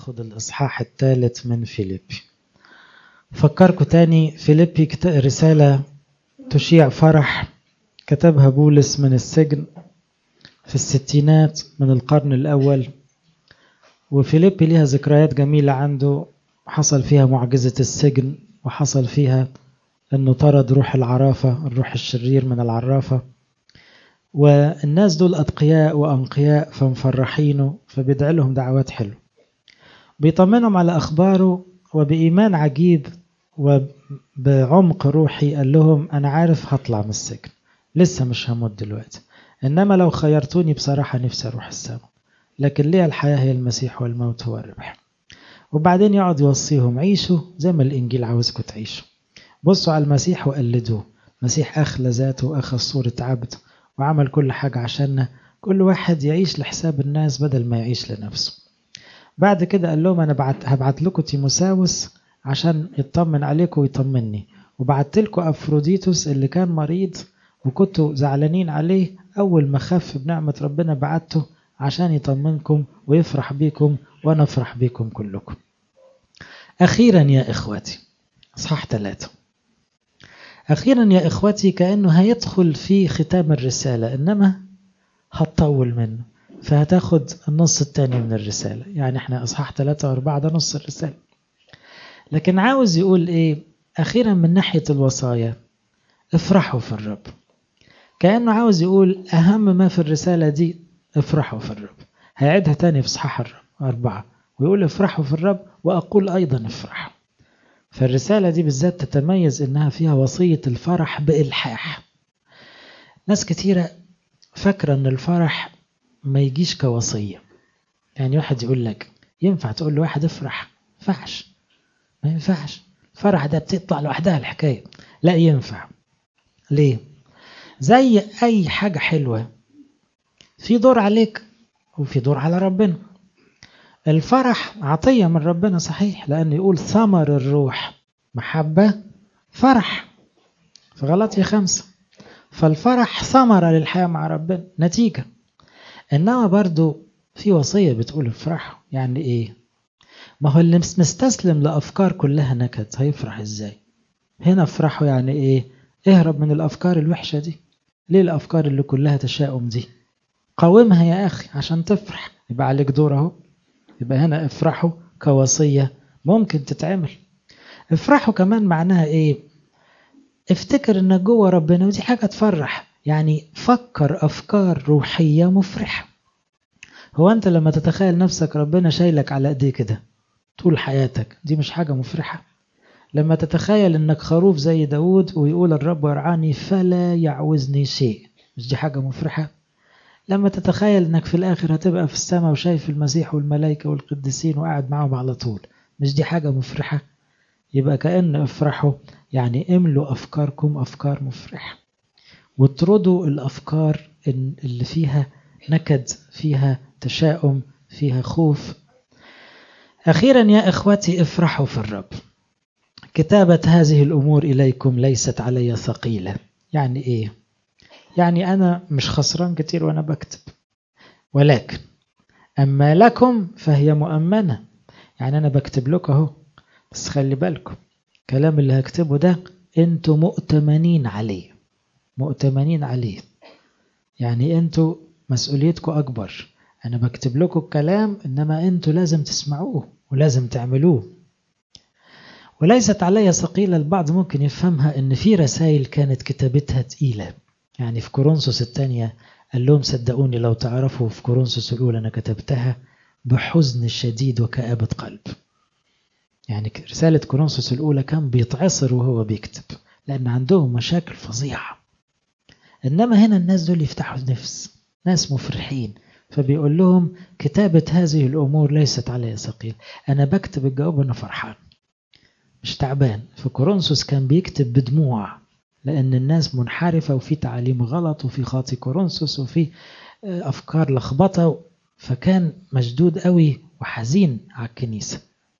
ناخد الإصحاح الثالث من فيليبي فكركم تاني فيليبي رسالة تشيع فرح كتبها بولس من السجن في الستينات من القرن الأول وفيليبي ليها ذكريات جميلة عنده حصل فيها معجزة السجن وحصل فيها أنه طرد روح العرافة الروح الشرير من العرافة والناس دول أتقياء وأنقياء فمفرحينه فبيدعي لهم دعوات حلوة بيطمنهم على أخباره وبإيمان عجيب وبعمق روحي قال لهم أنا عارف هطلع من السجن لسه مش هموت دلوقتي إنما لو خيرتوني بصراحة نفسي أروح السماء لكن ليه الحياة هي المسيح والموت هو الربح وبعدين يقعد يوصيهم عيشوا زي ما الإنجيل عاوزكم تعيشوا بصوا على المسيح وقلدوه المسيح أخلى ذاته وأخذ صورة عبد وعمل كل حاجة عشاننا كل واحد يعيش لحساب الناس بدل ما يعيش لنفسه بعد كده قال لهم أنا بعت هبعت لكم تيموساوس عشان يطمن عليكم ويطمني وبعت لكم أفروديتوس اللي كان مريض وكنتوا زعلانين عليه أول ما خف بنعمة ربنا بعته عشان يطمنكم ويفرح بيكم وأنا أفرح بيكم كلكم أخيرا يا إخوتي صح ثلاثة أخيرا يا إخوتي كأنه هيدخل في ختام الرسالة إنما هتطول منه فهتاخد النص الثاني من الرسالة يعني احنا أصحاح ثلاثة وأربعة ده نص الرسالة لكن عاوز يقول إيه أخيرا من ناحية الوصايا افرحوا في الرب كأنه عاوز يقول أهم ما في الرسالة دي افرحوا في الرب هيعيدها تاني في صحاح أربعة ويقول افرحوا في الرب وأقول أيضا افرحوا فالرسالة دي بالذات تتميز إنها فيها وصية الفرح بإلحاح ناس كتيرة فاكرة إن الفرح ما يجيش كوصية يعني واحد يقول لك ينفع تقول لواحد افرح ينفعش ما ينفعش الفرح ده بتطلع لوحدها الحكاية لا ينفع ليه زي أي حاجة حلوة في دور عليك وفي دور على ربنا الفرح عطية من ربنا صحيح لأنه يقول ثمر الروح محبة فرح في غلطية خمسة فالفرح ثمرة للحياة مع ربنا نتيجة إنما برضو في وصية بتقول افرحوا يعني إيه ما هو اللي مستسلم لأفكار كلها نكد هيفرح إزاي هنا افرحوا يعني إيه اهرب من الأفكار الوحشة دي ليه الأفكار اللي كلها تشاؤم دي قاومها يا أخي عشان تفرح يبقى عليك دور اهو يبقى هنا افرحوا كوصية ممكن تتعمل افرحوا كمان معناها ايه افتكر انك جوه ربنا ودي حاجة تفرح يعني فكر افكار روحية مفرحة هو انت لما تتخيل نفسك ربنا شايلك على ايديه كده طول حياتك دي مش حاجة مفرحة لما تتخيل انك خروف زي داود ويقول الرب يرعاني فلا يعوزني شيء مش دي حاجة مفرحة لما تتخيل انك في الاخر هتبقى في السماء وشايف المسيح والملائكة والقديسين وقاعد معهم على طول مش دي حاجة مفرحة يبقى كأن افرحوا يعني املوا افكاركم افكار مفرحة واطردوا الافكار اللي فيها نكد فيها تشاؤم فيها خوف اخيرا يا اخوتي افرحوا في الرب كتابة هذه الامور اليكم ليست علي ثقيلة يعني ايه يعني أنا مش خسران كتير وأنا بكتب ولكن أما لكم فهي مؤمنة يعني أنا بكتب لكم أهو بس خلي بالكم الكلام اللي هكتبه ده أنتوا مؤتمنين عليه مؤتمنين عليه يعني أنتوا مسؤوليتكم أكبر أنا بكتب لكم الكلام إنما أنتوا لازم تسمعوه ولازم تعملوه وليست علي ثقيلة البعض ممكن يفهمها إن في رسائل كانت كتابتها تقيلة يعني في كورنثوس الثانية قال لهم صدقوني لو تعرفوا في كورنثوس الأولى أنا كتبتها بحزن شديد وكآبة قلب يعني رسالة كورنثوس الأولى كان بيتعصر وهو بيكتب لأن عندهم مشاكل فظيعة إنما هنا الناس دول يفتحوا النفس ناس مفرحين فبيقول لهم كتابة هذه الأمور ليست علي ثقيل أنا بكتب الجواب وأنا فرحان مش تعبان في كورنثوس كان بيكتب بدموع لأن الناس منحرفة وفي تعاليم غلط وفي خاطي كورنثوس وفي أفكار لخبطة فكان مشدود قوي وحزين على الكنيسة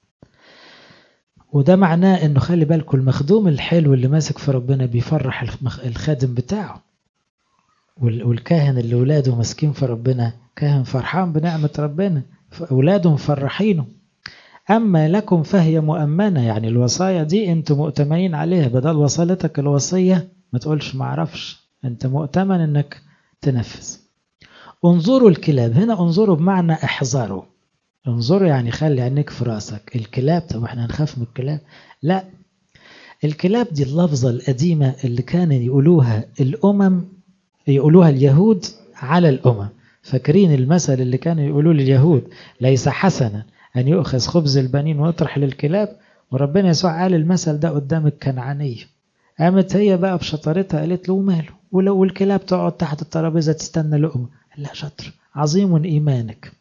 وده معناه انه خلي بالكم المخدوم الحلو اللي ماسك في ربنا بيفرح الخادم بتاعه والكاهن اللي ولاده ماسكين في ربنا كاهن فرحان بنعمة ربنا أولاده مفرحينه أما لكم فهي مؤمنة يعني الوصايا دي أنتم مؤتمنين عليها بدل وصلتك الوصية ما تقولش معرفش أنت مؤتمن أنك تنفذ انظروا الكلاب هنا انظروا بمعنى احذروا انظروا يعني خلي عينيك في راسك الكلاب طب احنا هنخاف من الكلاب لا الكلاب دي اللفظة القديمة اللي كانوا يقولوها الأمم يقولوها اليهود على الأمم فاكرين المثل اللي كانوا يقولوه لليهود ليس حسنا أن يؤخذ خبز البنين ويطرح للكلاب وربنا يسوع قال المثل ده قدام الكنعانية قامت هي بقى بشطارتها قالت له ماله ولو الكلاب تقعد تحت الترابيزة تستنى لقمة لا شطر عظيم إيمانك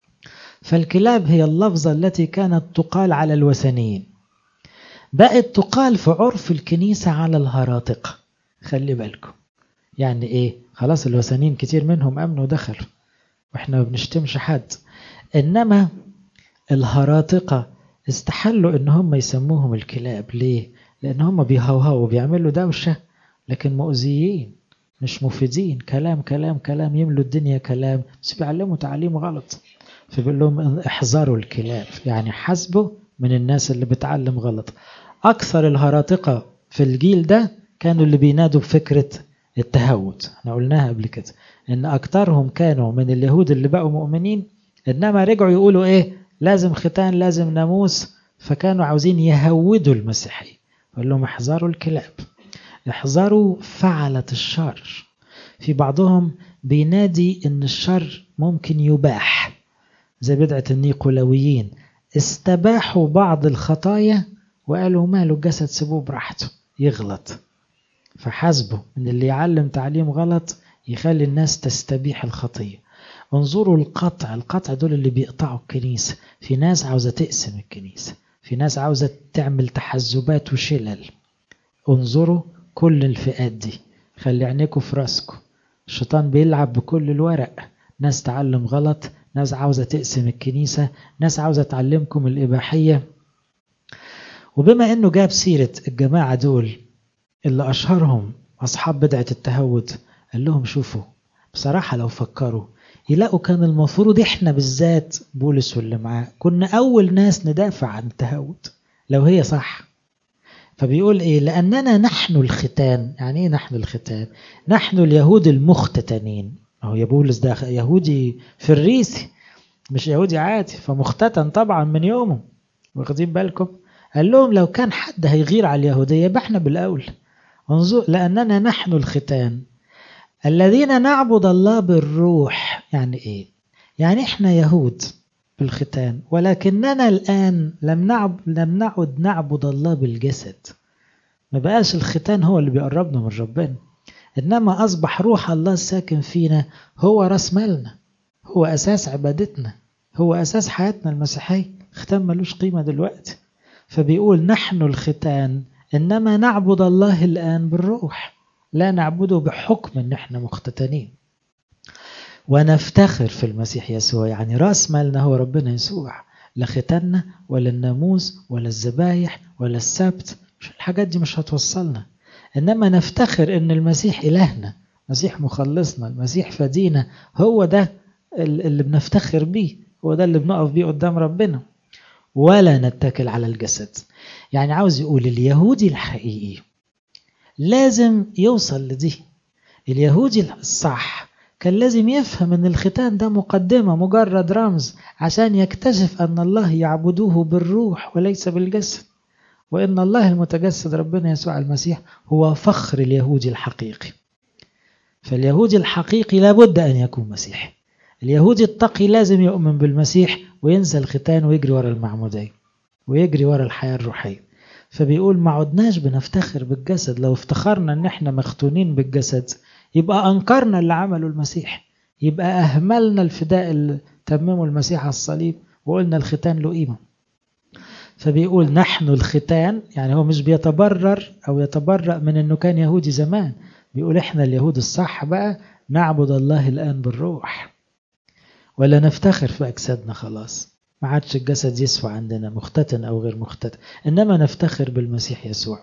فالكلاب هي اللفظة التي كانت تقال على الوثنيين بقت تقال في عرف الكنيسة على الهراطقة خلي بالكم يعني ايه خلاص الوثنيين كتير منهم امنوا ودخلوا واحنا ما بنشتمش حد انما الهراطقة استحلوا ان هم يسموهم الكلاب ليه لان هم بيهوهوا وبيعملوا دوشة لكن مؤذيين مش مفيدين كلام كلام كلام يملوا الدنيا كلام بس بيعلموا تعليم غلط فبيقول لهم احذروا الكلاب يعني حسبوا من الناس اللي بتعلم غلط أكثر الهراطقة في الجيل ده كانوا اللي بينادوا بفكرة التهود احنا قلناها قبل كده ان أكثرهم كانوا من اليهود اللي بقوا مؤمنين إنما رجعوا يقولوا إيه لازم ختان لازم ناموس فكانوا عاوزين يهودوا المسيحية قال لهم احذروا الكلاب احذروا فعلة الشر في بعضهم بينادي ان الشر ممكن يباح زي بدعة النيقولويين استباحوا بعض الخطايا وقالوا ماله الجسد سيبوه براحته يغلط فحسبوا ان اللي يعلم تعليم غلط يخلي الناس تستبيح الخطية انظروا القطع القطع دول اللي بيقطعوا الكنيسة في ناس عاوزة تقسم الكنيسة في ناس عاوزة تعمل تحزبات وشلل انظروا كل الفئات دي خلي عينيكم في راسكم الشيطان بيلعب بكل الورق ناس تعلم غلط ناس عاوزة تقسم الكنيسة ناس عاوزة تعلمكم الإباحية وبما أنه جاب سيرة الجماعة دول اللي أشهرهم أصحاب بدعة التهود قال لهم شوفوا بصراحة لو فكروا يلاقوا كان المفروض إحنا بالذات بولس واللي معاه كنا أول ناس ندافع عن التهود لو هي صح فبيقول إيه لأننا نحن الختان يعني إيه نحن الختان نحن اليهود المختتنين هو يا بولس ده يهودي فريسي مش يهودي عادي فمختتن طبعا من يومه واخدين بالكم قال لهم لو كان حد هيغير على اليهودية يبقى احنا بالأول انظر لأننا نحن الختان الذين نعبد الله بالروح يعني ايه يعني احنا يهود بالختان ولكننا الآن لم نعب لم نعد نعبد الله بالجسد ما بقاش الختان هو اللي بيقربنا من ربنا إنما أصبح روح الله الساكن فينا هو راس مالنا هو أساس عبادتنا هو أساس حياتنا المسيحية ختان ملوش قيمة دلوقتي فبيقول نحن الختان إنما نعبد الله الآن بالروح لا نعبده بحكم إن إحنا مختتنين ونفتخر في المسيح يسوع يعني راس مالنا هو ربنا يسوع لا ختاننا ولا الناموس ولا الذبايح ولا السبت مش الحاجات دي مش هتوصلنا إنما نفتخر إن المسيح إلهنا المسيح مخلصنا المسيح فدينا هو ده اللي بنفتخر بيه هو ده اللي بنقف بيه قدام ربنا ولا نتكل على الجسد يعني عاوز يقول اليهودي الحقيقي لازم يوصل لدي اليهودي الصح كان لازم يفهم ان الختان ده مقدمة مجرد رمز عشان يكتشف ان الله يعبدوه بالروح وليس بالجسد وان الله المتجسد ربنا يسوع المسيح هو فخر اليهودي الحقيقي فاليهودي الحقيقي لابد ان يكون مسيحي اليهودي التقي لازم يؤمن بالمسيح وينسى الختان ويجري ورا المعمودية ويجري ورا الحياة الروحية فبيقول ما عدناش بنفتخر بالجسد لو افتخرنا ان احنا مختونين بالجسد يبقى انكرنا اللي عمله المسيح يبقى اهملنا الفداء اللي تممه المسيح على الصليب وقلنا الختان له قيمه فبيقول نحن الختان يعني هو مش بيتبرر او يتبرأ من انه كان يهودي زمان بيقول احنا اليهود الصح بقى نعبد الله الان بالروح ولا نفتخر في اجسادنا خلاص ما عادش الجسد يسوى عندنا مختتن او غير مختتن انما نفتخر بالمسيح يسوع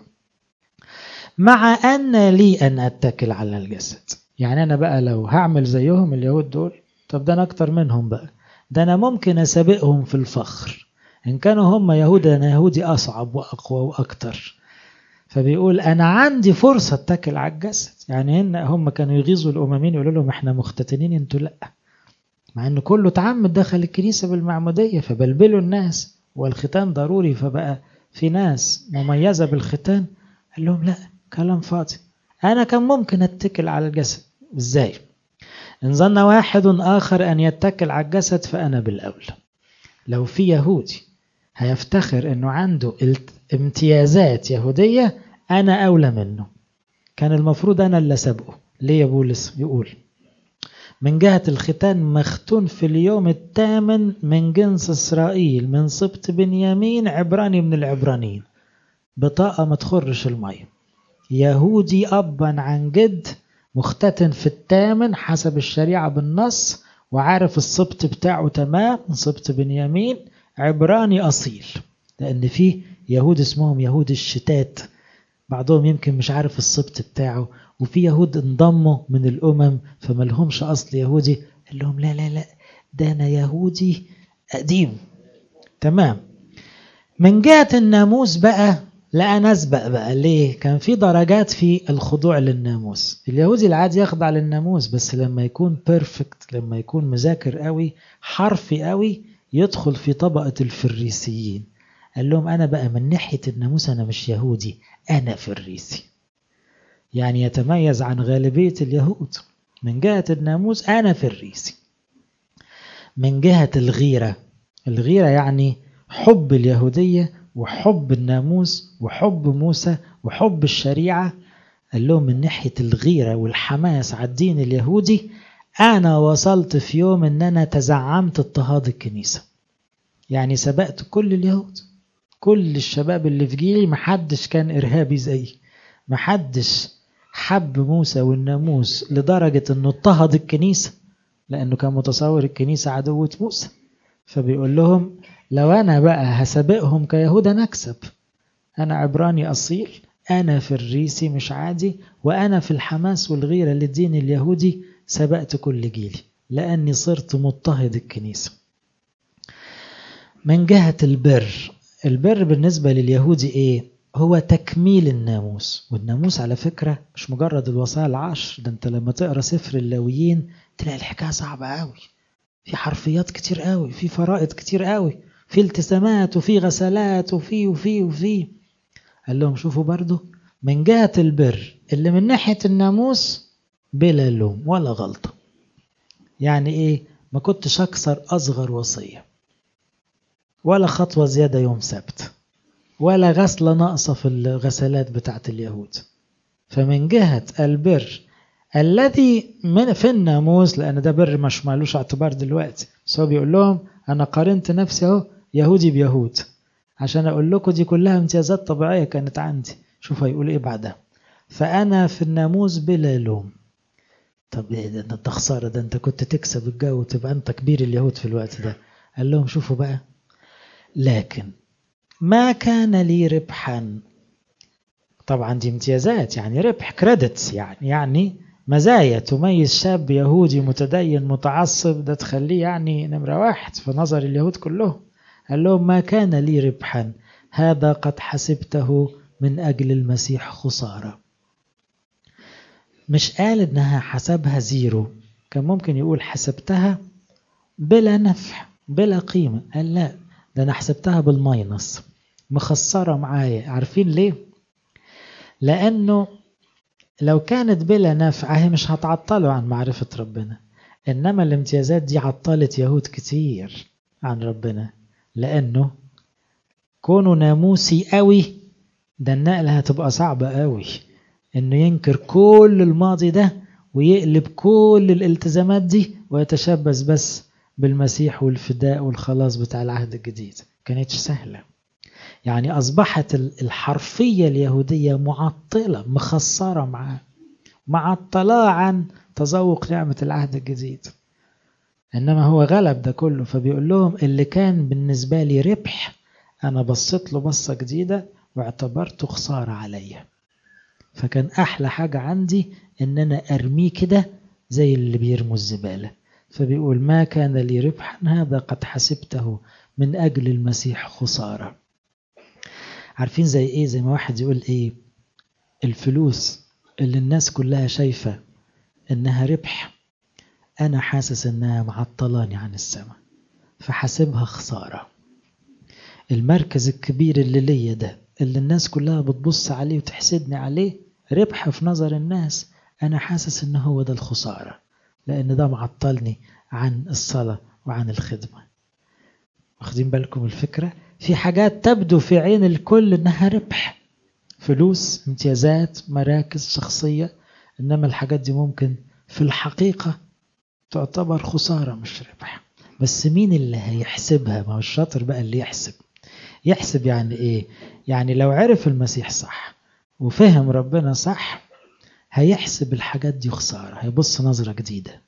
مع ان لي ان اتكل على الجسد يعني انا بقى لو هعمل زيهم اليهود دول طب ده انا اكتر منهم بقى ده انا ممكن اسابقهم في الفخر إن كانوا هم يهود أنا يهودي أصعب وأقوى وأكتر فبيقول أنا عندي فرصة أتكل على الجسد يعني هن هم كانوا يغيظوا الأممين يقولوا لهم إحنا مختتنين أنتوا لأ مع إن كله تعمد دخل الكنيسة بالمعمودية فبلبلوا الناس والختان ضروري فبقى في ناس مميزة بالختان قال لهم لا كلام فاضي أنا كان ممكن أتكل على الجسد إزاي إن ظن واحد آخر أن يتكل على الجسد فأنا بالأولى لو في يهودي هيفتخر أنه عنده امتيازات يهودية أنا أولى منه كان المفروض أنا اللي سبقه ليه يا بولس يقول من جهة الختان مختون في اليوم الثامن من جنس إسرائيل من سبط بنيامين عبراني من العبرانيين بطاقة ما تخرش المية يهودي أبا عن جد مختتن في الثامن حسب الشريعة بالنص وعارف السبط بتاعه تمام من سبط بنيامين عبراني أصيل لأن في يهود اسمهم يهود الشتات بعضهم يمكن مش عارف السبط بتاعه وفي يهود انضموا من الأمم فما لهمش أصل يهودي قال لهم لا لا لا ده أنا يهودي قديم تمام من جهة الناموس بقى لا نسبق بقى ليه كان في درجات في الخضوع للناموس اليهودي العادي يخضع للناموس بس لما يكون بيرفكت لما يكون مذاكر قوي حرفي قوي يدخل في طبقة الفريسيين قال لهم أنا بقى من ناحية الناموس أنا مش يهودي أنا فريسي يعني يتميز عن غالبية اليهود من جهة الناموس أنا فريسي من جهة الغيرة الغيرة يعني حب اليهودية وحب الناموس وحب موسى وحب الشريعة قال لهم من ناحية الغيرة والحماس على الدين اليهودي أنا وصلت في يوم أن أنا تزعمت اضطهاد الكنيسة يعني سبقت كل اليهود كل الشباب اللي في جيلي محدش كان إرهابي زيي محدش حب موسى والناموس لدرجة أنه اضطهد الكنيسة لأنه كان متصور الكنيسة عدوة موسى فبيقول لهم لو أنا بقى هسابقهم كيهود أنا أكسب أنا عبراني أصيل أنا في الريسي مش عادي وأنا في الحماس والغيرة للدين اليهودي سبقت كل جيلي لأني صرت مضطهد الكنيسة من جهة البر البر بالنسبة لليهودي إيه؟ هو تكميل الناموس والناموس على فكرة مش مجرد الوصايا العشر ده انت لما تقرأ سفر اللاويين تلاقي الحكاية صعبة قوي في حرفيات كتير قوي في فرائض كتير قوي في التزامات وفي غسلات وفي وفي وفي قال لهم شوفوا برضو من جهة البر اللي من ناحية الناموس بلا لوم ولا غلطة يعني ايه ما كنتش اكسر اصغر وصية ولا خطوة زيادة يوم سبت ولا غسلة ناقصة في الغسلات بتاعت اليهود فمن جهة البر الذي من في الناموس لأن ده بر مش مالوش اعتبار دلوقتي بس هو بيقول لهم أنا قارنت نفسي أهو يهودي بيهود عشان أقول لكم دي كلها امتيازات طبيعية كانت عندي شوف هيقول إيه بعدها فأنا في الناموس بلا لوم طب إيه ده أنت خسارة ده أنت كنت تكسب الجو وتبقى أنت كبير اليهود في الوقت ده قال لهم شوفوا بقى لكن ما كان لي ربحا طبعا دي امتيازات يعني ربح كريدتس يعني يعني مزايا تميز شاب يهودي متدين متعصب ده تخليه يعني نمرة واحد في نظر اليهود كلهم قال لهم ما كان لي ربحا هذا قد حسبته من أجل المسيح خسارة مش قال إنها حسبها زيرو كان ممكن يقول حسبتها بلا نفع بلا قيمة قال لا ده أنا حسبتها بالماينس مخسرة معايا عارفين ليه؟ لأنه لو كانت بلا نفع هي مش هتعطلوا عن معرفة ربنا إنما الامتيازات دي عطلت يهود كتير عن ربنا لأنه كونه ناموسي قوي ده النقلة هتبقى صعبة قوي إنه ينكر كل الماضي ده ويقلب كل الالتزامات دي ويتشبث بس بالمسيح والفداء والخلاص بتاع العهد الجديد كانتش سهلة يعني أصبحت الحرفية اليهودية معطلة مخسرة معاه معطلة عن تذوق نعمة العهد الجديد إنما هو غلب ده كله فبيقول لهم اللي كان بالنسبة لي ربح أنا بصيت له بصة جديدة واعتبرته خسارة عليا فكان أحلى حاجة عندي إن أنا أرميه كده زي اللي بيرموا الزبالة فبيقول ما كان لي ربحا هذا قد حسبته من أجل المسيح خسارة عارفين زي إيه زي ما واحد يقول إيه الفلوس اللي الناس كلها شايفة إنها ربح أنا حاسس إنها معطلاني عن السماء فحاسبها خسارة المركز الكبير اللي ليا ده اللي الناس كلها بتبص عليه وتحسدني عليه ربح في نظر الناس أنا حاسس إن هو ده الخسارة لأن ده معطلني عن الصلاة وعن الخدمة واخدين بالكم الفكرة في حاجات تبدو في عين الكل إنها ربح فلوس امتيازات مراكز شخصية إنما الحاجات دي ممكن في الحقيقة تعتبر خسارة مش ربح بس مين اللي هيحسبها ما هو الشاطر بقى اللي يحسب يحسب يعني ايه يعني لو عرف المسيح صح وفهم ربنا صح هيحسب الحاجات دي خسارة هيبص نظرة جديدة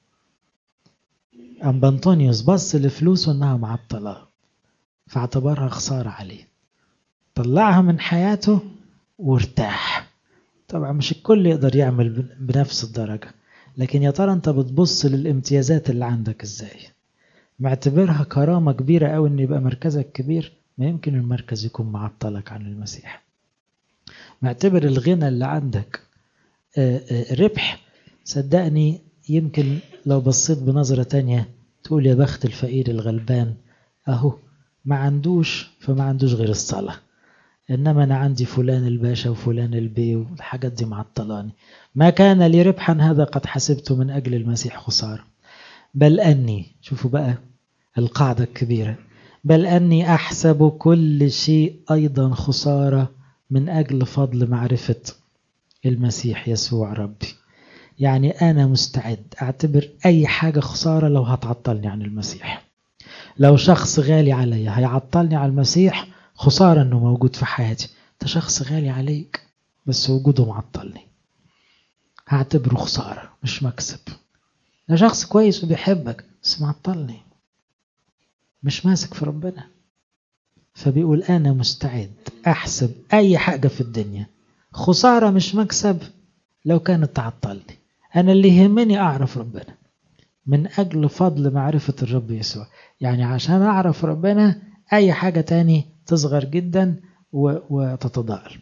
أم بنطونيوس بص لفلوسه إنها معطلة فاعتبرها خسارة عليه طلعها من حياته وارتاح طبعا مش الكل يقدر يعمل بنفس الدرجة لكن يا ترى انت بتبص للامتيازات اللي عندك ازاي معتبرها كرامة كبيرة أوي إن يبقى مركزك كبير ما يمكن المركز يكون معطلك عن المسيح معتبر الغنى اللي عندك ربح صدقني يمكن لو بصيت بنظرة تانية تقول يا بخت الفقير الغلبان أهو ما عندوش فما عندوش غير الصلاة إنما أنا عندي فلان الباشا وفلان البي والحاجات دي معطلاني ما كان لي ربحا هذا قد حسبته من أجل المسيح خسارة بل أني شوفوا بقى القاعدة الكبيرة بل أني أحسب كل شيء أيضا خسارة من أجل فضل معرفة المسيح يسوع ربي يعني أنا مستعد أعتبر أي حاجة خسارة لو هتعطلني عن المسيح لو شخص غالي عليا هيعطلني عن المسيح خسارة أنه موجود في حياتي ده شخص غالي عليك بس وجوده معطلني هعتبره خسارة مش مكسب ده شخص كويس وبيحبك بس معطلني مش ماسك في ربنا فبيقول أنا مستعد أحسب أي حاجة في الدنيا خسارة مش مكسب لو كانت تعطلني أنا اللي يهمني أعرف ربنا من أجل فضل معرفة الرب يسوع يعني عشان أعرف ربنا أي حاجة تاني تصغر جدا وتتضاءل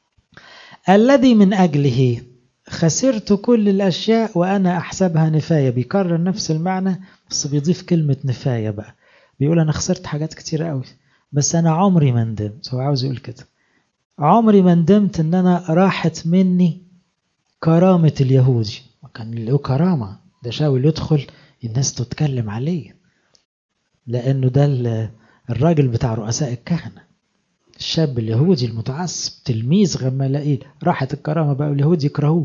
الذي من أجله خسرت كل الأشياء وأنا أحسبها نفاية بيكرر نفس المعنى بس بيضيف كلمة نفاية بقى بيقول أنا خسرت حاجات كتير قوي بس أنا عمري ما ندمت هو عاوز يقول كده عمري ما ندمت إن أنا راحت مني كرامة اليهودي كان له كرامة ده شاول يدخل الناس تتكلم عليه لأنه ده الراجل بتاع رؤساء الكهنة الشاب اليهودي المتعصب تلميذ غمالائيل راحت الكرامة بقى اليهود يكرهوه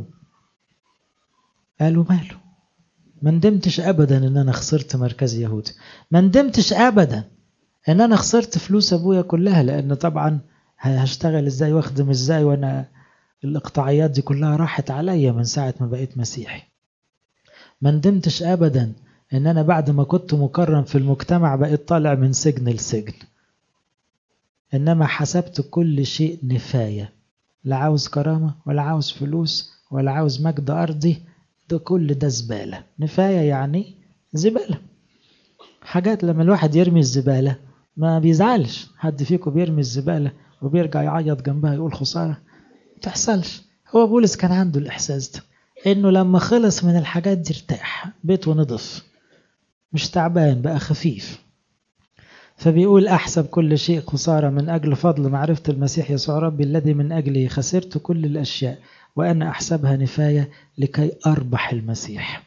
قالوا ماله ما ندمتش ابدا ان انا خسرت مركز يهودي ما ندمتش ابدا ان انا خسرت فلوس ابويا كلها لان طبعا هشتغل ازاي واخدم ازاي وانا الاقطاعيات دي كلها راحت عليا من ساعة ما بقيت مسيحي ما ندمتش ابدا ان انا بعد ما كنت مكرم في المجتمع بقيت طالع من سجن لسجن انما حسبت كل شيء نفاية لا عاوز كرامة ولا عاوز فلوس ولا عاوز مجد ارضي ده كل ده زبالة نفاية يعني زبالة حاجات لما الواحد يرمي الزبالة ما بيزعلش حد فيكم بيرمي الزبالة وبيرجع يعيط جنبها يقول خسارة تحصلش هو بولس كان عنده الإحساس ده إنه لما خلص من الحاجات دي ارتاح بيته نضف مش تعبان بقى خفيف فبيقول أحسب كل شيء خسارة من أجل فضل معرفة المسيح يسوع ربي الذي من أجله خسرت كل الأشياء وأنا أحسبها نفاية لكي أربح المسيح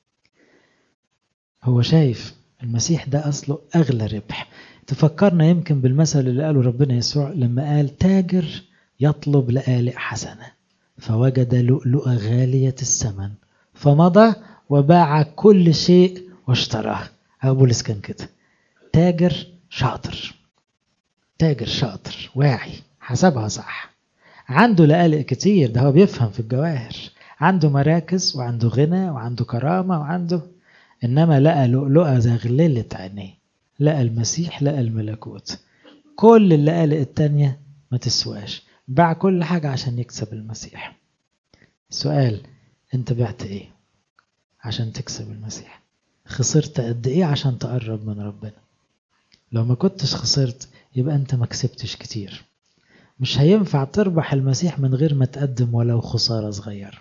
هو شايف المسيح ده أصله أغلى ربح تفكرنا يمكن بالمثل اللي قاله ربنا يسوع لما قال تاجر يطلب لآلئ حسنة فوجد لؤلؤة غالية الثمن فمضى وباع كل شيء واشتراه أبو بولس كان كده تاجر شاطر تاجر شاطر واعي حسبها صح عنده لآلئ كتير ده هو بيفهم في الجواهر عنده مراكز وعنده غنى وعنده كرامة وعنده إنما لقى لؤلؤة زغللت عينيه لقى المسيح لقى الملكوت كل اللآلئ التانية ما تسواش باع كل حاجة عشان يكسب المسيح سؤال انت بعت ايه عشان تكسب المسيح خسرت قد ايه عشان تقرب من ربنا لو ما كنتش خسرت يبقى انت ما كسبتش كتير مش هينفع تربح المسيح من غير ما تقدم ولو خسارة صغيرة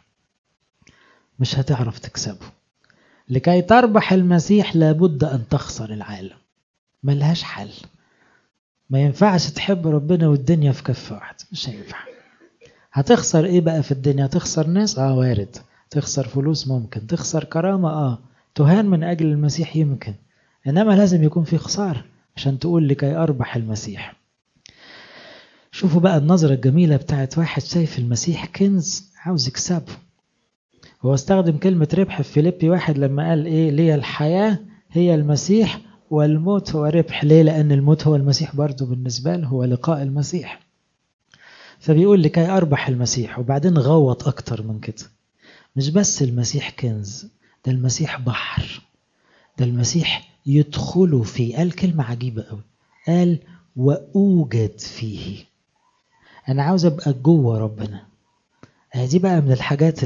مش هتعرف تكسبه لكي تربح المسيح لابد أن تخسر العالم ملهاش حل ما ينفعش تحب ربنا والدنيا في كف واحد مش هينفع هتخسر ايه بقى في الدنيا تخسر ناس اه وارد تخسر فلوس ممكن تخسر كرامة اه تهان من أجل المسيح يمكن إنما لازم يكون في خسارة عشان تقول لكي أربح المسيح شوفوا بقى النظرة الجميلة بتاعت واحد شايف المسيح كنز عاوز يكسبه هو استخدم كلمة ربح في فيليبي واحد لما قال إيه لي الحياة هي المسيح والموت هو ربح ليه لأن الموت هو المسيح برضه بالنسبة له هو لقاء المسيح فبيقول لكي أربح المسيح وبعدين غوط أكتر من كده مش بس المسيح كنز ده المسيح بحر ده المسيح يدخلوا فيه قال كلمة عجيبة قوي قال وأوجد فيه أنا عاوز أبقى جوه ربنا دي بقى من الحاجات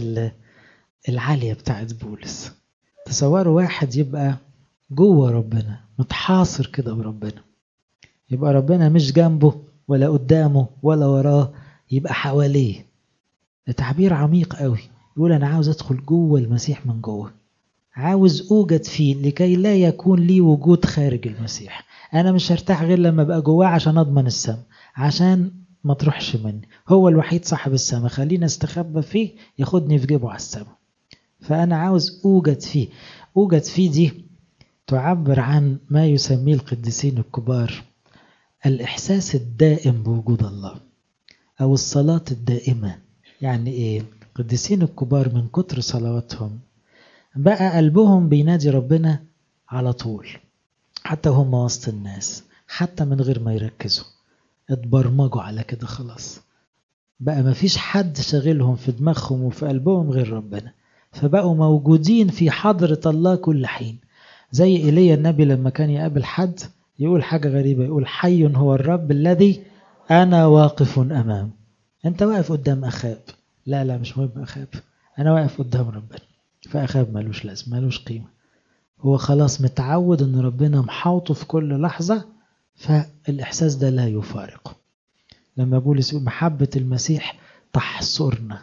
العالية بتاعت بولس تصوروا واحد يبقى جوه ربنا متحاصر كده بربنا يبقى ربنا مش جنبه ولا قدامه ولا وراه يبقى حواليه ده تعبير عميق قوي يقول أنا عاوز أدخل جوه المسيح من جوه عاوز أوجد فيه لكي لا يكون لي وجود خارج المسيح أنا مش هرتاح غير لما أبقى جواه عشان أضمن السم عشان ما تروحش مني هو الوحيد صاحب السما خلينا استخبى فيه ياخدني في جيبه على السما فأنا عاوز أوجد فيه أوجد فيه دي تعبر عن ما يسميه القديسين الكبار الإحساس الدائم بوجود الله أو الصلاة الدائمة يعني إيه؟ القديسين الكبار من كتر صلواتهم بقى قلبهم بينادي ربنا على طول حتى هم وسط الناس حتى من غير ما يركزوا اتبرمجوا على كده خلاص بقى ما فيش حد شاغلهم في دماغهم وفي قلبهم غير ربنا فبقوا موجودين في حضرة الله كل حين زي إيليا النبي لما كان يقابل حد يقول حاجة غريبة يقول حي هو الرب الذي أنا واقف أمام أنت واقف قدام أخاب لا لا مش مهم أخاب أنا واقف قدام ربنا فأخاب ملوش لازمة ملوش قيمة هو خلاص متعود أن ربنا محاوطه في كل لحظة فالإحساس ده لا يفارقه لما بولس يقول محبة المسيح تحصرنا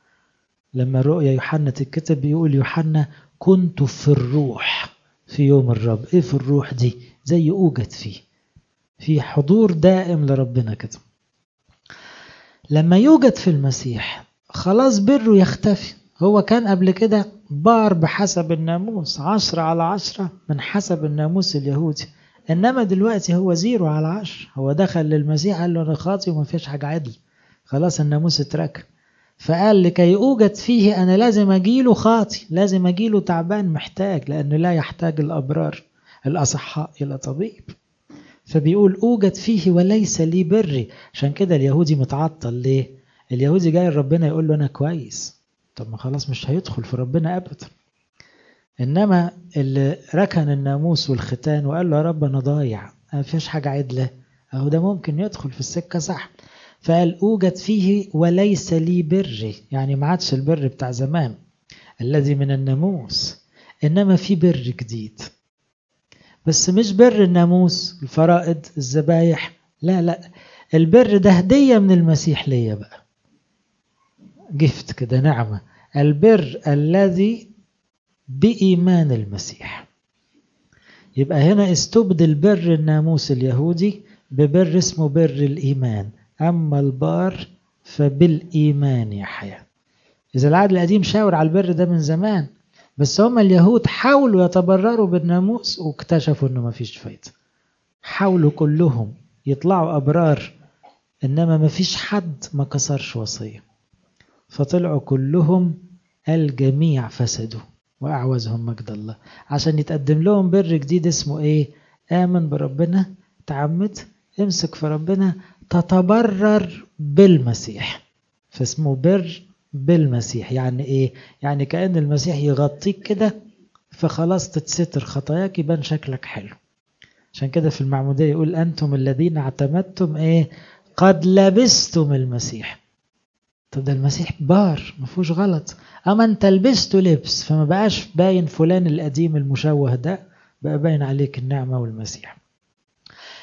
لما رؤيا يوحنا تتكتب بيقول يوحنا كنت في الروح في يوم الرب ايه في الروح دي زي اوجد فيه في حضور دائم لربنا كده لما يوجد في المسيح خلاص بره يختفي هو كان قبل كده بار بحسب الناموس عشرة على عشرة من حسب الناموس اليهودي إنما دلوقتي هو زيرو على عشر هو دخل للمسيح قال له أنا خاطي وما فيش حاجة عدل خلاص الناموس اترك فقال لكي أوجد فيه أنا لازم أجيله خاطي لازم أجيله تعبان محتاج لأنه لا يحتاج الأبرار الأصحاء إلى طبيب فبيقول أوجد فيه وليس لي بري عشان كده اليهودي متعطل ليه اليهودي جاي ربنا يقول له أنا كويس طب ما خلاص مش هيدخل في ربنا أبدا إنما اللي ركن الناموس والختان وقال له يا رب أنا ضايع ما فيش حاجة عدلة أهو ده ممكن يدخل في السكة صح فقال أوجد فيه وليس لي بري يعني ما عادش البر بتاع زمان الذي من الناموس إنما في بر جديد بس مش بر الناموس الفرائض الذبايح لا لا البر ده هدية من المسيح ليا بقى جفت كده نعمة البر الذي بإيمان المسيح يبقى هنا استبدل بر الناموس اليهودي ببر اسمه بر الإيمان أما البار فبالإيمان يحيى إذا العهد القديم شاور على البر ده من زمان بس هم اليهود حاولوا يتبرروا بالناموس واكتشفوا انه ما فيش فايدة حاولوا كلهم يطلعوا أبرار إنما ما فيش حد ما كسرش وصية فطلعوا كلهم الجميع فسدوا وأعوزهم مجد الله عشان يتقدم لهم بر جديد اسمه إيه آمن بربنا تعمد امسك في ربنا تتبرر بالمسيح فاسمه بر بالمسيح يعني ايه يعني كأن المسيح يغطيك كده فخلاص تتستر خطاياك يبان شكلك حلو عشان كده في المعمودية يقول أنتم الذين اعتمدتم ايه قد لبستم المسيح طب ده المسيح بار ما فيهوش غلط اما انت لبسته لبس فما بقاش باين فلان القديم المشوه ده بقى باين عليك النعمة والمسيح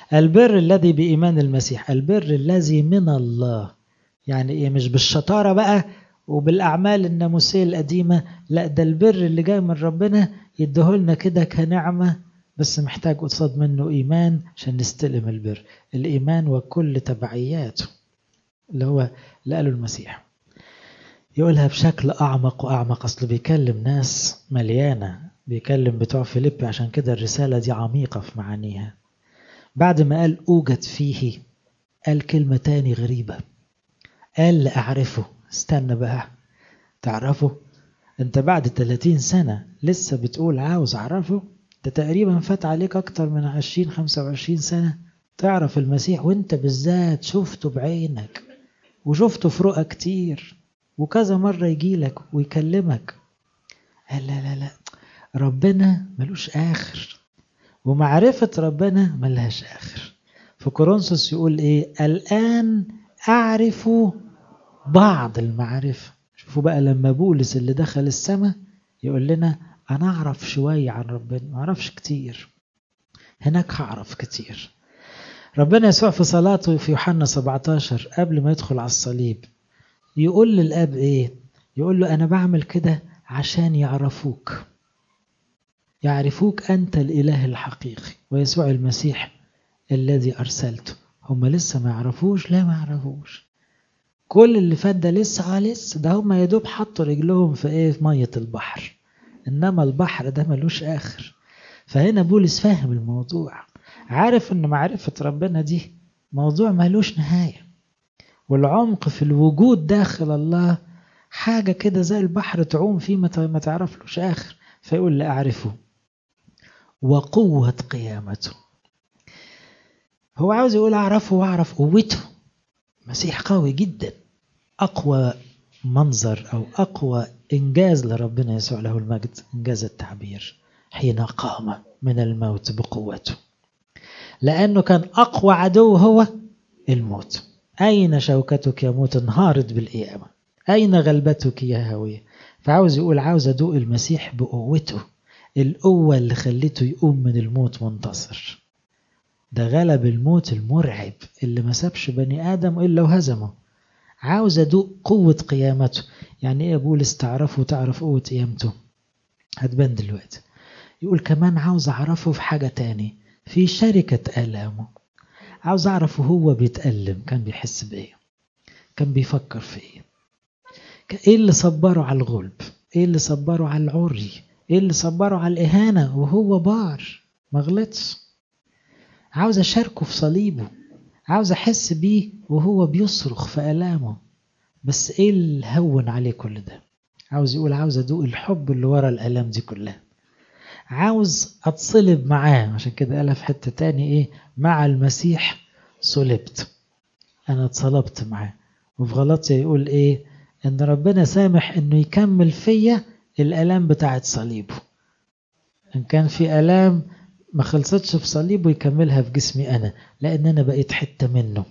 البر الذي بإيمان المسيح البر الذي من الله يعني إيه مش بالشطارة بقى وبالأعمال الناموسية القديمة لا ده البر اللي جاي من ربنا يديهولنا كده كنعمة بس محتاج قصاد منه إيمان عشان نستلم البر الإيمان وكل تبعياته اللي هو اللي قاله المسيح يقولها بشكل أعمق وأعمق أصل بيكلم ناس مليانة بيكلم بتوع فيليبي عشان كده الرسالة دي عميقة في معانيها بعد ما قال أوجد فيه قال كلمة تاني غريبة قال لأعرفه استنى بقى تعرفه انت بعد 30 سنة لسه بتقول عاوز أعرفه ده تقريبا فات عليك أكتر من 20 25 سنة تعرف المسيح وانت بالذات شفته بعينك وشفته في رؤى كتير وكذا مرة يجيلك ويكلمك قال لا لا لا ربنا ملوش آخر ومعرفة ربنا ملهاش آخر في كورنثوس يقول إيه الآن أعرف بعض المعرفة شوفوا بقى لما بولس اللي دخل السماء يقول لنا أنا أعرف شوية عن ربنا ما أعرفش كتير هناك هعرف كتير ربنا يسوع في صلاته في يوحنا 17 قبل ما يدخل على الصليب يقول للأب إيه يقول له أنا بعمل كده عشان يعرفوك يعرفوك أنت الإله الحقيقي ويسوع المسيح الذي أرسلته هم لسه ما يعرفوش لا ما يعرفوش كل اللي فات ده لسه اه لسه ده هم يا دوب حطوا رجلهم في ايه في ميه البحر انما البحر ده ملوش اخر فهنا بولس فاهم الموضوع عارف ان معرفه ربنا دي موضوع ملوش نهايه والعمق في الوجود داخل الله حاجه كده زي البحر تعوم فيه ما تعرفلوش اخر فيقول لاعرفه وقوه قيامته هو عاوز يقول اعرفه واعرف قوته مسيح قوي جدا أقوى منظر أو أقوى إنجاز لربنا يسوع له المجد إنجاز التعبير حين قام من الموت بقوته لأنه كان أقوى عدو هو الموت أين شوكتك يا موت انهارت بالقيامة أين غلبتك يا هوية فعاوز يقول عاوز أدوق المسيح بقوته القوة اللي خلته يقوم من الموت منتصر ده غلب الموت المرعب اللي ما سابش بني آدم إلا وهزمه عاوز أدوق قوة قيامته يعني إيه بولس تعرفه وتعرف قوة قيامته هتبان دلوقتي يقول كمان عاوز أعرفه في حاجة تاني في شركة آلامه عاوز أعرفه هو بيتألم كان بيحس بإيه كان بيفكر في إيه إيه اللي صبره على الغلب إيه اللي صبره على العري إيه اللي صبره على الإهانة وهو بار ما غلطش عاوز أشاركه في صليبه عاوز أحس بيه وهو بيصرخ في ألامه بس إيه اللي هون عليه كل ده عاوز يقول عاوز أدوق الحب اللي ورا الألام دي كلها عاوز أتصلب معاه عشان كده قالها في حتة تاني إيه مع المسيح صلبت أنا اتصلبت معاه وفي غلطية يقول إيه إن ربنا سامح إنه يكمل فيا الآلام بتاعت صليبه إن كان في آلام ما خلصتش في صليبه يكملها في جسمي أنا لأن أنا بقيت حتة منه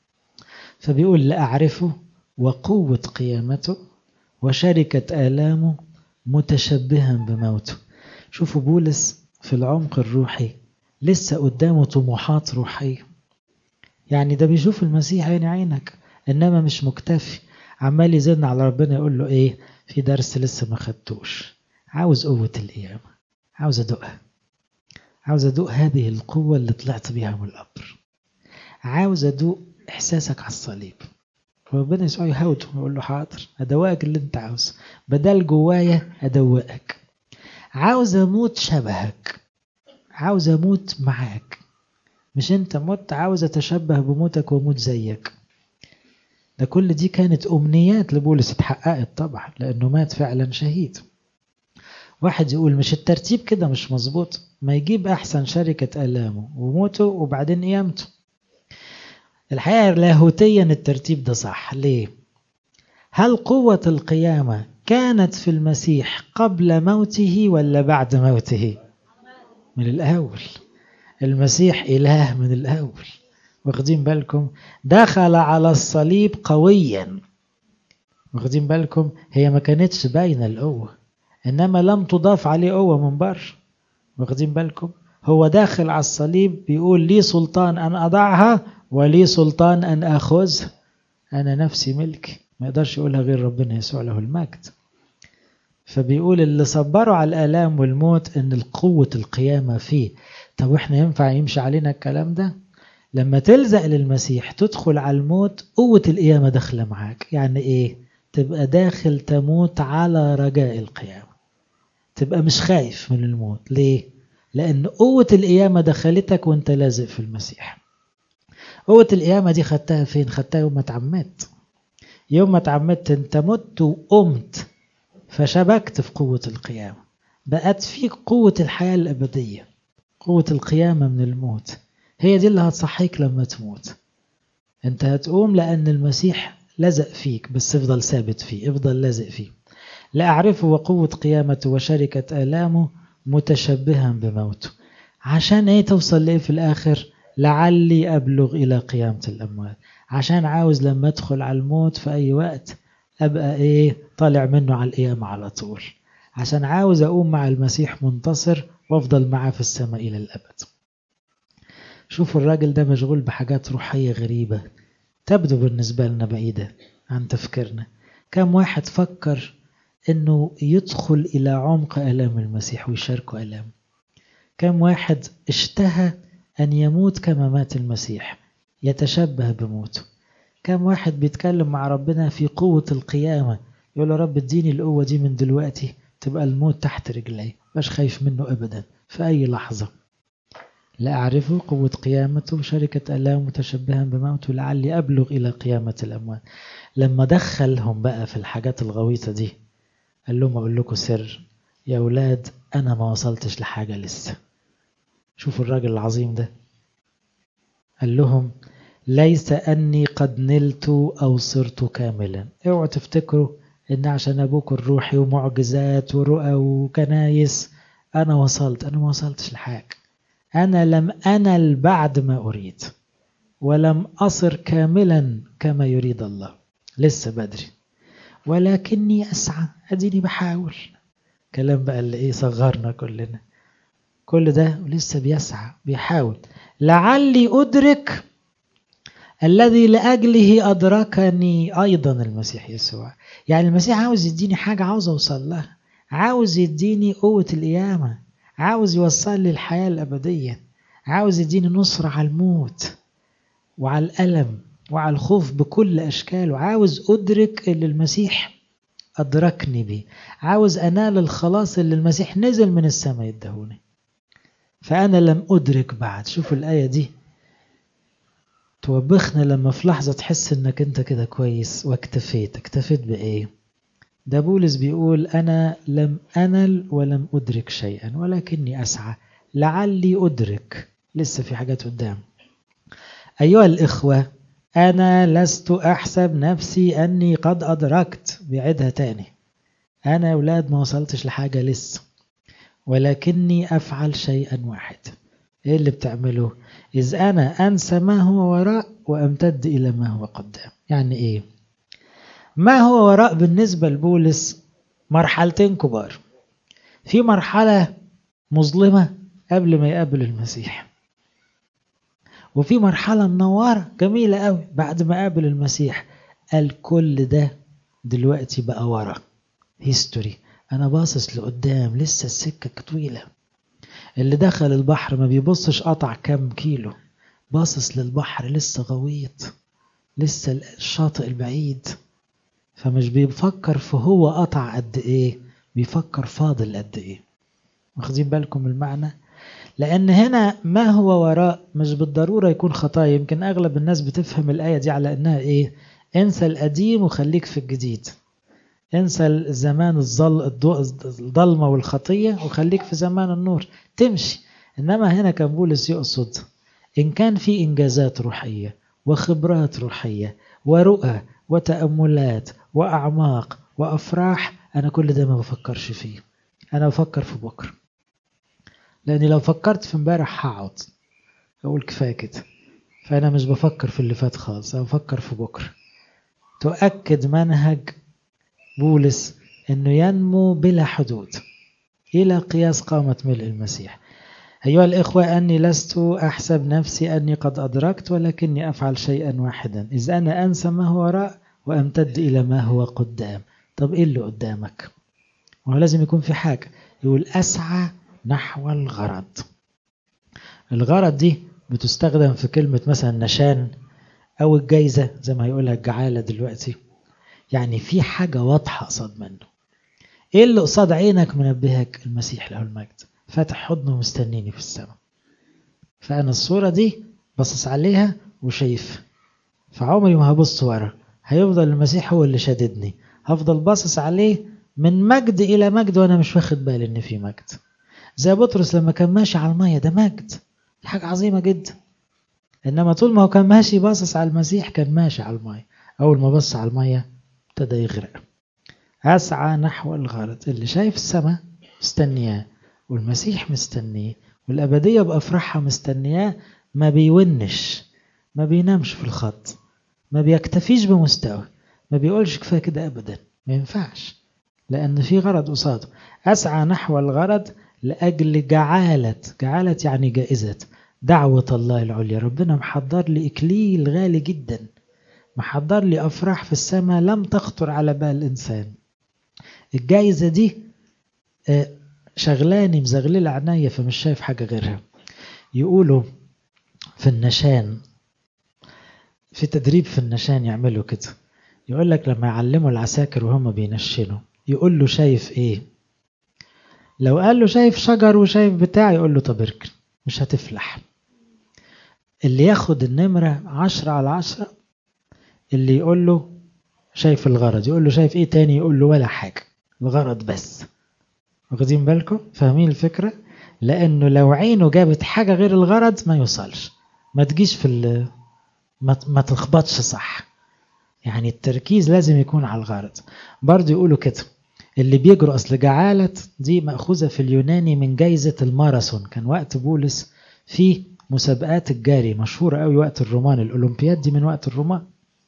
فبيقول لأعرفه وقوة قيامته وشركة آلامه متشبها بموته شوفوا بولس في العمق الروحي لسه قدامه طموحات روحية يعني ده بيشوف المسيح عين عينك إنما مش مكتفي عمال يزن على ربنا يقول له إيه في درس لسه ما خدتوش عاوز قوة القيامة عاوز أدوقها عاوز أدوق هذه القوة اللي طلعت بيها من القبر عاوز أدوق إحساسك على الصليب ربنا يسوع يهوته ويقول له حاضر أدوقك اللي أنت عاوزه بدل جوايا أدوقك عاوز أموت شبهك عاوز أموت معاك مش أنت مت عاوز أتشبه بموتك وأموت زيك ده كل دي كانت أمنيات لبولس اتحققت طبعا لأنه مات فعلا شهيد واحد يقول مش الترتيب كده مش مظبوط ما يجيب أحسن شركة ألامه وموته وبعدين قيامته الحقيقة لاهوتيا الترتيب ده صح ليه؟ هل قوة القيامة كانت في المسيح قبل موته ولا بعد موته؟ من الأول المسيح إله من الأول واخدين بالكم دخل على الصليب قويا واخدين بالكم هي ما كانتش باينة القوة إنما لم تضاف عليه قوة من بره واخدين بالكم هو داخل على الصليب بيقول لي سلطان أن أضعها ولي سلطان أن أخذ أنا نفسي ملكي ما يقدرش يقولها غير ربنا يسوع له المجد فبيقول اللي صبروا على الآلام والموت إن القوة القيامة فيه طب وإحنا ينفع يمشي علينا الكلام ده لما تلزق للمسيح تدخل على الموت قوة القيامة داخلة معاك يعني إيه تبقى داخل تموت على رجاء القيامة تبقى مش خايف من الموت ليه لأن قوة القيامة دخلتك وانت لازق في المسيح قوة القيامة دي خدتها فين خدتها يوم ما اتعمدت يوم ما اتعمدت انت مت وقمت فشبكت في قوة القيامة بقت فيك قوة الحياة الأبدية قوة القيامة من الموت هي دي اللي هتصحيك لما تموت انت هتقوم لأن المسيح لزق فيك بس افضل ثابت فيه افضل لازق فيه لا أعرفه وقوة قيامته وشركة آلامه متشبها بموته عشان ايه توصل لإيه في الآخر لعلي أبلغ إلى قيامة الأموات عشان عاوز لما أدخل على الموت في أي وقت أبقى إيه طالع منه على القيامة على طول عشان عاوز أقوم مع المسيح منتصر وأفضل معاه في السماء إلى الأبد شوفوا الراجل ده مشغول بحاجات روحية غريبة تبدو بالنسبة لنا بعيدة عن تفكيرنا كم واحد فكر انه يدخل الى عمق الام المسيح ويشاركه الام كم واحد اشتهى ان يموت كما مات المسيح يتشبه بموته كم واحد بيتكلم مع ربنا في قوة القيامة يقول له رب اديني القوة دي من دلوقتي تبقى الموت تحت رجلي مش خايف منه ابدا في اي لحظة لا أعرفه قوة قيامته شركة ألام متشبها بموته لعلي أبلغ إلى قيامة الأموات لما دخلهم بقى في الحاجات الغويطة دي قال لهم أقول لكم سر يا أولاد أنا ما وصلتش لحاجة لسه شوفوا الراجل العظيم ده قال لهم ليس أني قد نلت أو صرت كاملا اوعوا تفتكروا إن عشان أبوك الروحي ومعجزات ورؤى وكنايس أنا وصلت أنا ما وصلتش لحاجة أنا لم أنل بعد ما أريد ولم أصر كاملا كما يريد الله لسه بدري ولكني أسعى أديني بحاول كلام بقى اللي إيه صغرنا كلنا كل ده لسه بيسعى بيحاول لعلي أدرك الذي لأجله أدركني أيضا المسيح يسوع يعني المسيح عاوز يديني حاجة عاوز أوصل لها عاوز يديني قوة القيامة عاوز يوصل لي الحياة الأبدية عاوز يديني نصرة على الموت وعلى الألم وعلى الخوف بكل أشكاله عاوز أدرك اللي المسيح أدركني بيه عاوز أنال الخلاص اللي المسيح نزل من السماء يدهوني فأنا لم أدرك بعد شوفوا الآية دي توبخنا لما في لحظة تحس إنك أنت كده كويس واكتفيت اكتفيت بإيه ده بولس بيقول أنا لم أنل ولم أدرك شيئا ولكني أسعى لعلي أدرك لسه في حاجات قدام أيها الإخوة أنا لست أحسب نفسي أني قد أدركت بيعيدها تاني أنا أولاد ما وصلتش لحاجة لسه ولكني أفعل شيئا واحد إيه اللي بتعمله إذ أنا أنسى ما هو وراء وأمتد إلى ما هو قدام يعني إيه ما هو وراء بالنسبة لبولس مرحلتين كبار في مرحلة مظلمة قبل ما يقابل المسيح وفي مرحلة منورة جميلة قوي بعد ما قابل المسيح قال كل ده دلوقتي بقى ورا هيستوري أنا باصص لقدام لسه السكة طويلة اللي دخل البحر ما بيبصش قطع كام كيلو باصص للبحر لسه غويط لسه الشاطئ البعيد فمش بيفكر في هو قطع قد ايه بيفكر فاضل قد ايه واخدين بالكم المعنى لان هنا ما هو وراء مش بالضرورة يكون خطايا يمكن اغلب الناس بتفهم الاية دي على انها ايه انسى القديم وخليك في الجديد انسى الزمان الظل الضلمة والخطية وخليك في زمان النور تمشي انما هنا كان بولس يقصد ان كان في انجازات روحية وخبرات روحية ورؤى وتأملات وأعماق وأفراح أنا كل ده ما بفكرش فيه أنا بفكر في بكرة لأني لو فكرت في امبارح هقعد أقول كفاية كده فأنا مش بفكر في اللي فات خالص أنا بفكر في بكرة تؤكد منهج بولس أنه ينمو بلا حدود إلى قياس قامة ملء المسيح أيها الإخوة أني لست أحسب نفسي أني قد أدركت ولكني أفعل شيئا واحدا إذ أنا أنسى ما هو وراء وأمتد إلى ما هو قدام طب إيه اللي قدامك وهو لازم يكون في حاجة يقول أسعى نحو الغرض الغرض دي بتستخدم في كلمة مثلا نشان أو الجايزة زي ما هيقولها الجعالة دلوقتي يعني في حاجة واضحة قصاد منه إيه اللي قصاد عينك منبهك المسيح له المجد فاتح حضنه مستنيني في السماء فأنا الصورة دي بصص عليها وشايفها فعمري ما هبص ورا هيفضل المسيح هو اللي شاددني هفضل باصص عليه من مجد إلى مجد وأنا مش واخد بالي إن في مجد زي بطرس لما كان ماشي على المية ده مجد حاجة عظيمة جدا إنما طول ما هو كان ماشي باصص على المسيح كان ماشي على المية أول ما بص على المية ابتدى يغرق أسعى نحو الغرض اللي شايف السماء مستنياه والمسيح مستنيه والأبدية بأفراحها مستنياه ما بيونش ما بينامش في الخط ما بيكتفيش بمستوى ما بيقولش كفاية كده أبدا ما ينفعش لأن في غرض قصاده أسعى نحو الغرض لأجل جعالة جعالة يعني جائزة دعوة الله العليا ربنا محضر لي إكليل غالي جدا محضر لي أفراح في السماء لم تخطر على بال الإنسان الجائزة دي شغلاني مزغللة عينيا فمش شايف حاجة غيرها يقولوا في النشان في تدريب في النشان يعملوا كده يقول لك لما يعلموا العساكر وهم بينشنوا يقول له شايف ايه لو قال له شايف شجر وشايف بتاع يقول له طب اركن مش هتفلح اللي ياخد النمرة عشرة على عشرة اللي يقول له شايف الغرض يقول له شايف ايه تاني يقول له ولا حاجة الغرض بس واخدين بالكم فاهمين الفكرة لانه لو عينه جابت حاجة غير الغرض ما يوصلش ما تجيش في ما, ما تخبطش صح يعني التركيز لازم يكون على الغرض برضه يقولوا كده اللي بيجروا أصل جعالة دي مأخوذة في اليوناني من جايزة الماراثون كان وقت بولس في مسابقات الجاري مشهورة قوي وقت الرومان الأولمبياد دي من وقت الرومان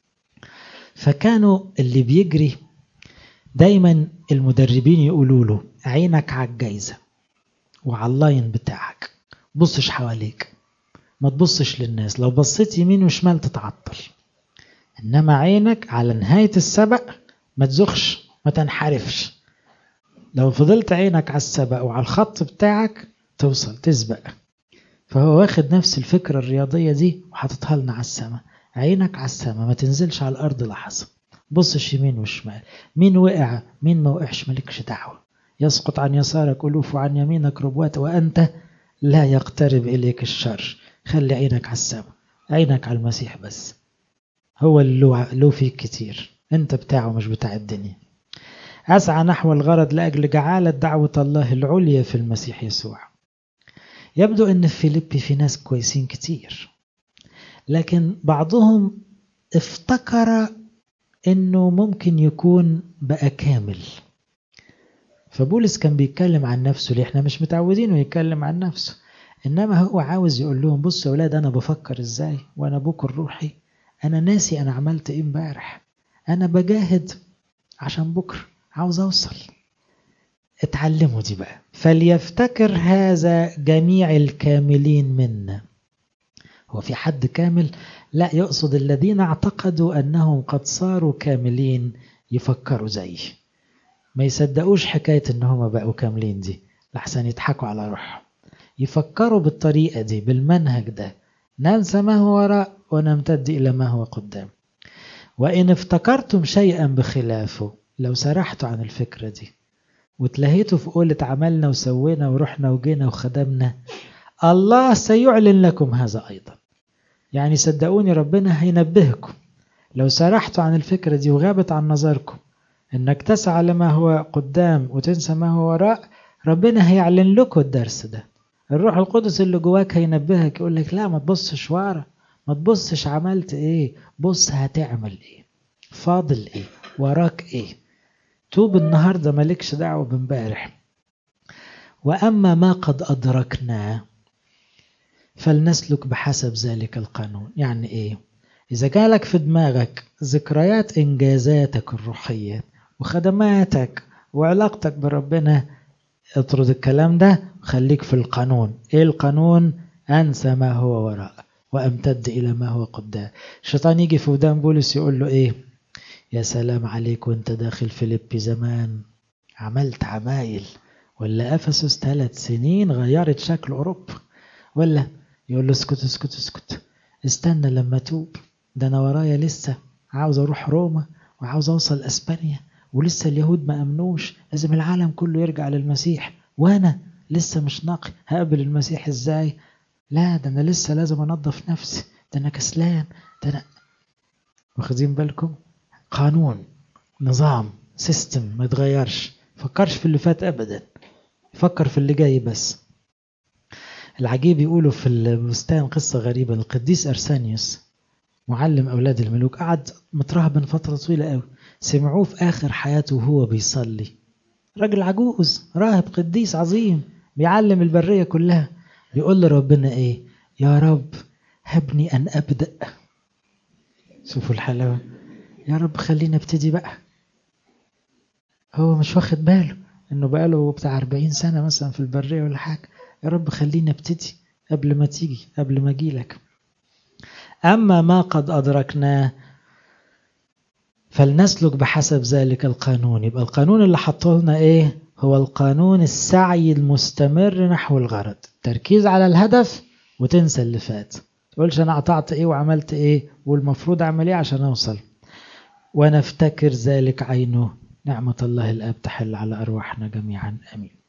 فكانوا اللي بيجري دايما المدربين يقولوا له عينك على الجايزة وعلى اللاين بتاعك بصش حواليك ما تبصش للناس لو بصيت يمين وشمال تتعطل إنما عينك على نهاية السبق ما تزخش ما تنحرفش لو فضلت عينك على السبق وعلى الخط بتاعك توصل تسبق فهو واخد نفس الفكرة الرياضية دي وحاططها لنا على السماء عينك على السماء ما تنزلش على الأرض لحظة بصش يمين وشمال مين وقع مين ما وقعش مالكش دعوة يسقط عن يسارك ألوف وعن يمينك ربوات وأنت لا يقترب إليك الشر خلي عينك على السماء عينك على المسيح بس هو اللي له فيك كتير انت بتاعه مش بتاع الدنيا أسعى نحو الغرض لأجل جعالة دعوة الله العليا في المسيح يسوع يبدو أن في فيليبي في ناس كويسين كتير لكن بعضهم افتكر أنه ممكن يكون بقى كامل فبولس كان بيتكلم عن نفسه ليه احنا مش متعودين يتكلم عن نفسه إنما هو عاوز يقول لهم بصوا يا أولاد أنا بفكر إزاي وأنا أبوك الروحي أنا ناسي أنا عملت إيه امبارح أنا بجاهد عشان بكرة عاوز أوصل اتعلموا دي بقى فليفتكر هذا جميع الكاملين منا هو في حد كامل لا يقصد الذين اعتقدوا أنهم قد صاروا كاملين يفكروا زيه ما يصدقوش حكاية ان هم بقوا كاملين دي لحسن يضحكوا على روحهم يفكروا بالطريقة دي بالمنهج ده ننسى ما هو وراء ونمتد إلى ما هو قدام وإن افتكرتم شيئا بخلافه لو سرحتوا عن الفكرة دي وتلهيتوا في قولة عملنا وسوينا ورحنا وجينا وخدمنا الله سيعلن لكم هذا أيضا يعني صدقوني ربنا هينبهكم لو سرحتوا عن الفكرة دي وغابت عن نظركم انك تسعى لما هو قدام وتنسى ما هو وراء ربنا هيعلن لكم الدرس ده الروح القدس اللي جواك هينبهك يقول لك لا ما تبصش ورا ما تبصش عملت ايه بص هتعمل ايه فاضل ايه وراك ايه توب النهارده مالكش دعوه بامبارح واما ما قد ادركناه فلنسلك بحسب ذلك القانون يعني ايه اذا جالك في دماغك ذكريات انجازاتك الروحيه وخدماتك وعلاقتك بربنا اطرد الكلام ده وخليك في القانون ايه القانون انسى ما هو وراء وامتد الى ما هو قدام الشيطان يجي في ودان بولس يقول له ايه يا سلام عليك وانت داخل فيليبي زمان عملت عمايل ولا افسس ثلاث سنين غيرت شكل اوروبا ولا يقول له اسكت اسكت اسكت استنى لما توب ده انا ورايا لسه عاوز اروح روما وعاوز اوصل اسبانيا ولسه اليهود ما امنوش لازم العالم كله يرجع للمسيح وانا لسه مش نقي هقبل المسيح ازاي لا ده انا لسه لازم انظف نفسي ده انا كسلان ده انا واخدين بالكم قانون نظام سيستم ما يتغيرش فكرش في اللي فات ابدا فكر في اللي جاي بس العجيب يقولوا في البستان قصة غريبة القديس أرسانيوس معلم أولاد الملوك قعد مترهبن فترة طويلة قوي سمعوه في آخر حياته وهو بيصلي راجل عجوز راهب قديس عظيم بيعلم البرية كلها بيقول لربنا إيه يا رب هبني أن أبدأ شوفوا الحلاوة يا رب خلينا ابتدي بقى هو مش واخد باله انه بقاله بتاع 40 سنة مثلا في البرية ولا حاجة يا رب خلينا ابتدي قبل ما تيجي قبل ما اجيلك أما ما قد أدركناه فلنسلك بحسب ذلك القانون يبقى القانون اللي حطه لنا إيه هو القانون السعي المستمر نحو الغرض تركيز على الهدف وتنسى اللي فات تقولش أنا قطعت إيه وعملت إيه والمفروض أعمل إيه عشان أوصل ونفتكر ذلك عينه نعمة الله الآب تحل على أرواحنا جميعا آمين